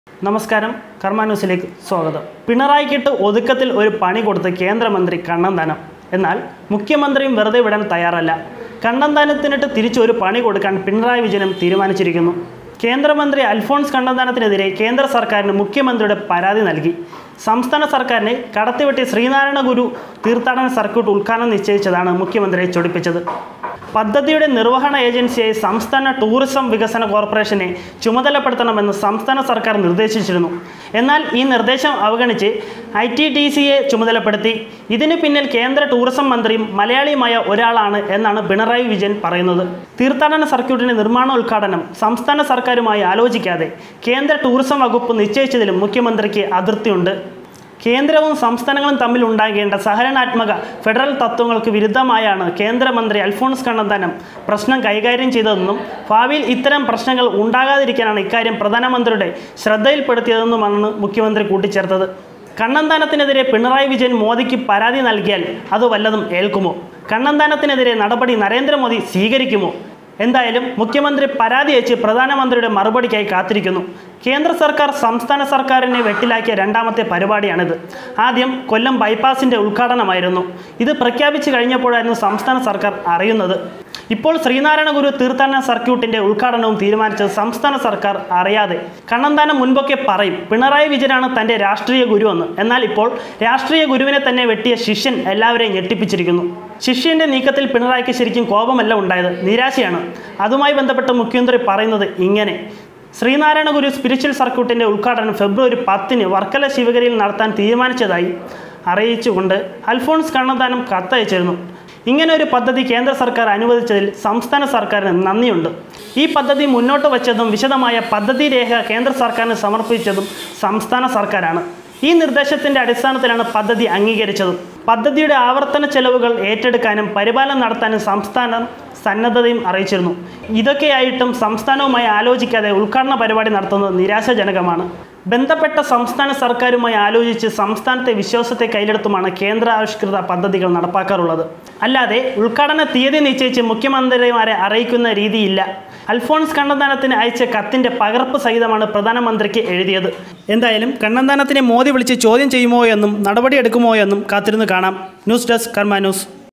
നമസ്കാരം കർമ്മ ന്യൂസിലേക്ക് സ്വാഗതം പിണറായിക്കിട്ട് ഒതുക്കത്തിൽ ഒരു പണി കൊടുത്ത് കേന്ദ്രമന്ത്രി കണ്ണന്താനം എന്നാൽ മുഖ്യമന്ത്രിയും വെറുതെ വിടാൻ തയ്യാറല്ല കണ്ണന്താനത്തിനിട്ട് തിരിച്ച് ഒരു പണി കൊടുക്കാൻ പിണറായി വിജയനും തീരുമാനിച്ചിരിക്കുന്നു കേന്ദ്രമന്ത്രി അൽഫോൺസ് കണ്ണന്താനത്തിനെതിരെ കേന്ദ്ര സർക്കാരിന് മുഖ്യമന്ത്രിയുടെ പരാതി നൽകി സംസ്ഥാന സർക്കാരിനെ കടത്തിവെട്ടി ശ്രീനാരായണ ഗുരു തീർത്ഥാടന സർക്യൂട്ട് ഉദ്ഘാടനം നിശ്ചയിച്ചതാണ് മുഖ്യമന്ത്രിയെ ചൊടിപ്പിച്ചത് പദ്ധതിയുടെ നിർവഹണ ഏജൻസിയായി സംസ്ഥാന ടൂറിസം വികസന കോർപ്പറേഷനെ ചുമതലപ്പെടുത്തണമെന്ന് സംസ്ഥാന സർക്കാർ നിർദ്ദേശിച്ചിരുന്നു എന്നാൽ ഈ നിർദ്ദേശം അവഗണിച്ച് ഐ ടി ടി സിയെ ചുമതലപ്പെടുത്തി ഇതിന് പിന്നിൽ കേന്ദ്ര ടൂറിസം മന്ത്രിയും മലയാളിയുമായ ഒരാളാണ് എന്നാണ് പിണറായി വിജയൻ പറയുന്നത് തീർത്ഥാടന സർക്യൂട്ടിന്റെ നിർമ്മാണോദ്ഘാടനം സംസ്ഥാന സർക്കാരുമായി ആലോചിക്കാതെ കേന്ദ്ര ടൂറിസം വകുപ്പ് നിശ്ചയിച്ചതിലും മുഖ്യമന്ത്രിക്ക് അതിർത്തിയുണ്ട് കേന്ദ്രവും സംസ്ഥാനങ്ങളും തമ്മിൽ ഉണ്ടാകേണ്ട സഹകരണാത്മക ഫെഡറൽ തത്വങ്ങൾക്ക് വിരുദ്ധമായാണ് കേന്ദ്രമന്ത്രി അൽഫോൺസ് കണ്ണന്താനം പ്രശ്നം കൈകാര്യം ചെയ്തതെന്നും ഭാവിയിൽ ഇത്തരം പ്രശ്നങ്ങൾ ഉണ്ടാകാതിരിക്കാനാണ് ഇക്കാര്യം പ്രധാനമന്ത്രിയുടെ ശ്രദ്ധയിൽപ്പെടുത്തിയതെന്നുമാണ് മുഖ്യമന്ത്രി കൂട്ടിച്ചേർത്തത് കണ്ണന്താനത്തിനെതിരെ പിണറായി വിജയൻ മോദിക്ക് പരാതി നൽകിയാൽ അത് വല്ലതും ഏൽക്കുമോ കണ്ണന്താനത്തിനെതിരെ നടപടി നരേന്ദ്രമോദി സ്വീകരിക്കുമോ എന്തായാലും മുഖ്യമന്ത്രി പരാതി അയച്ച് പ്രധാനമന്ത്രിയുടെ മറുപടിക്കായി കാത്തിരിക്കുന്നു കേന്ദ്ര സർക്കാർ സംസ്ഥാന സർക്കാരിനെ വെട്ടിലാക്കിയ രണ്ടാമത്തെ പരിപാടിയാണിത് ആദ്യം കൊല്ലം ബൈപ്പാസിൻ്റെ ഉദ്ഘാടനമായിരുന്നു ഇത് പ്രഖ്യാപിച്ചു കഴിഞ്ഞപ്പോഴായിരുന്നു സംസ്ഥാന സർക്കാർ അറിയുന്നത് ഇപ്പോൾ ശ്രീനാരായണ ഗുരു തീർത്ഥാടന സർക്യൂട്ടിന്റെ ഉദ്ഘാടനവും തീരുമാനിച്ചത് സംസ്ഥാന സർക്കാർ അറിയാതെ കണ്ണന്താനം മുൻപൊക്കെ പറയും പിണറായി വിജയനാണ് തന്റെ രാഷ്ട്രീയ ഗുരുവെന്ന് എന്നാൽ ഇപ്പോൾ രാഷ്ട്രീയ ഗുരുവിനെ തന്നെ വെട്ടിയ ശിഷ്യൻ എല്ലാവരെയും ഞെട്ടിപ്പിച്ചിരിക്കുന്നു ശിഷ്യന്റെ നീക്കത്തിൽ പിണറായിക്ക് ശരിക്കും കോപമല്ല ഉണ്ടായത് നിരാശയാണ് അതുമായി ബന്ധപ്പെട്ട് മുഖ്യമന്ത്രി പറയുന്നത് ഇങ്ങനെ ശ്രീനാരായണ ഗുരു സ്പിരിച്വൽ സർക്യൂട്ടിന്റെ ഉദ്ഘാടനം ഫെബ്രുവരി പത്തിന് വർക്കല ശിവഗിരിയിൽ നടത്താൻ തീരുമാനിച്ചതായി അറിയിച്ചുകൊണ്ട് അൽഫോൺസ് കണ്ണന്താനം കത്തയച്ചിരുന്നു ഇങ്ങനെ ഒരു പദ്ധതി കേന്ദ്ര സർക്കാർ അനുവദിച്ചതിൽ സംസ്ഥാന സർക്കാരിന് നന്ദിയുണ്ട് ഈ പദ്ധതി മുന്നോട്ട് വച്ചതും വിശദമായ പദ്ധതി രേഖ കേന്ദ്ര സർക്കാരിന് സമർപ്പിച്ചതും സംസ്ഥാന സർക്കാരാണ് ഈ നിർദ്ദേശത്തിന്റെ അടിസ്ഥാനത്തിലാണ് പദ്ധതി അംഗീകരിച്ചത് പദ്ധതിയുടെ ആവർത്തന ചെലവുകൾ ഏറ്റെടുക്കാനും പരിപാലനം നടത്താനും സംസ്ഥാനം സന്നദ്ധതയും അറിയിച്ചിരുന്നു ഇതൊക്കെയായിട്ടും സംസ്ഥാനവുമായി ആലോചിക്കാതെ ഉദ്ഘാടന പരിപാടി നടത്തുന്നത് നിരാശാജനകമാണ് ബന്ധപ്പെട്ട സംസ്ഥാന സർക്കാരുമായി ആലോചിച്ച് സംസ്ഥാനത്തെ വിശ്വാസത്തെ കയ്യിലെടുത്തുമാണ് കേന്ദ്ര ആവിഷ്കൃത പദ്ധതികൾ നടപ്പാക്കാറുള്ളത് അല്ലാതെ ഉദ്ഘാടന തീയതി നിശ്ചയിച്ച് മുഖ്യമന്ത്രിമാരെ അറിയിക്കുന്ന രീതിയില്ല അൽഫോൺസ് കണ്ണന്താനത്തിന് അയച്ച കത്തിന്റെ പകർപ്പ് സഹിതമാണ് പ്രധാനമന്ത്രിക്ക് എഴുതിയത് എന്തായാലും കണ്ണന്താനത്തിനെ മോദി വിളിച്ച് ചോദ്യം ചെയ്യുമോ എന്നും നടപടിയെടുക്കുമോ എന്നും കാത്തിരുന്ന് കാണാം ന്യൂസ് ഡെസ്ക് കർമ്മ ന്യൂസ്